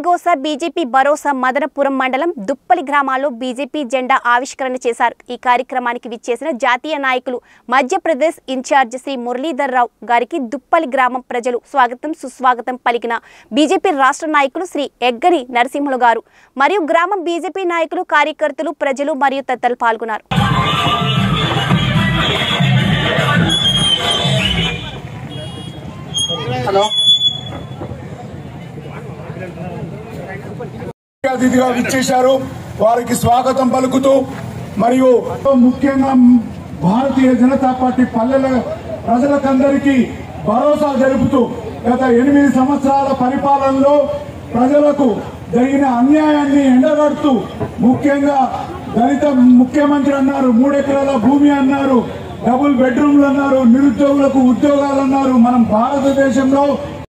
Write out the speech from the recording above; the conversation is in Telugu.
గోస బీజేపీ భరోసా మదనపురం మండలం దుప్పలి గ్రామాల్లో బీజేపీ జెండా ఆవిష్కరణ చేశారు ఈ కార్యక్రమానికి విచ్చేసిన జాతీయ నాయకులు మధ్యప్రదేశ్ ఇన్ఛార్జ్ శ్రీ మురళీధర్ రావు గారికి దుప్పలి గ్రామం ప్రజలు స్వాగతం సుస్వాగతం పలికిన బీజేపీ రాష్ట్ర నాయకులు శ్రీ ఎగ్గని నరసింహులు గారు మరియు గ్రామం బీజేపీ నాయకులు కార్యకర్తలు ప్రజలు మరియు తదితరులు పాల్గొన్నారు హలో అతిథిగా విచ్చేశారు వారికి స్వాగతం పలుకుతూ మరియు ముఖ్యంగా భారతీయ జనతా పార్టీ పల్లెల ప్రజలకందరికీ భరోసా జరుపుతూ గత ఎనిమిది సంవత్సరాల పరిపాలనలో ప్రజలకు జరిగిన అన్యాయాన్ని ఎండగడుతూ ముఖ్యంగా దళిత ముఖ్యమంత్రి అన్నారు మూడెకరాల భూమి అన్నారు డబుల్ బెడ్రూమ్లు అన్నారు నిరుద్యోగులకు ఉద్యోగాలు అన్నారు మనం భారతదేశంలో